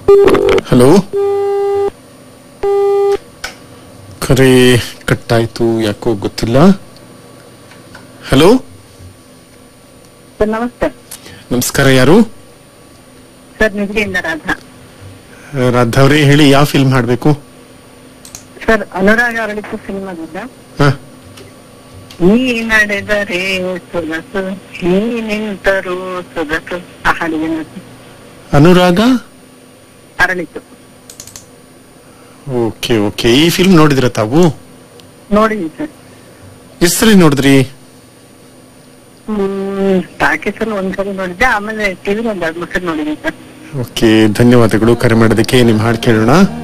Hello ಕರೆ ಕಟ್ಟಾಯ್ತು ಯಾಕೋ ಗೊತ್ತಿಲ್ಲ ಹಲೋ ಸರ್ ನಮಸ್ತೆ ನಮಸ್ಕಾರ ಯಾರು ಸರ್ ನಿಧಿಯಿಂದ ರಾಧಾ ರಾಧವ್ರೆ ಹೇಳಿ ಯಾವ ಫಿಲ್ಮ್ ಹಾಡ್ಬೇಕು ಸರ್ ಅನುರಾಗ ಅರಳಿತು ಸಿನಿಮಾದಿಂದ ಹ ನೀ ನಡೆದರೆ ಸೊಗಸು ನೀ ನಿಂತರು ಸೊಗಸು ಆ ಹಾಡಿಗೆ ನೋಡಿ. ಅನುರಾಗ ಅರಳಿತು ಓಕೆ ಓಕೆ ಈ ಫಿಲ್ಮ್ ನೋಡಿದ್ರ ತಾವು ನೋಡಿದೀನಿ ಸರ್ ಎಷ್ಟರಲ್ಲಿ ನೋಡಿದ್ರಿ ಹ್ಮ್ ಟಾಕೀಸಲ್ಲಿ ಒಂದ್ಸಲ ನೋಡಿದ್ದೆ ಆಮೇಲೆ ಟಿವಿ ಒಂದ್ ಎರಡ್ ಮೂರ್ ಸಲ ನೋಡಿದೀನಿ ಸರ್ ಓಕೆ ಧನ್ಯವಾದಗಳು ಕರೆ ಮಾಡೋದಕ್ಕೆ ನಿಮ್ ಹಾಡು ಕೇಳೋಣ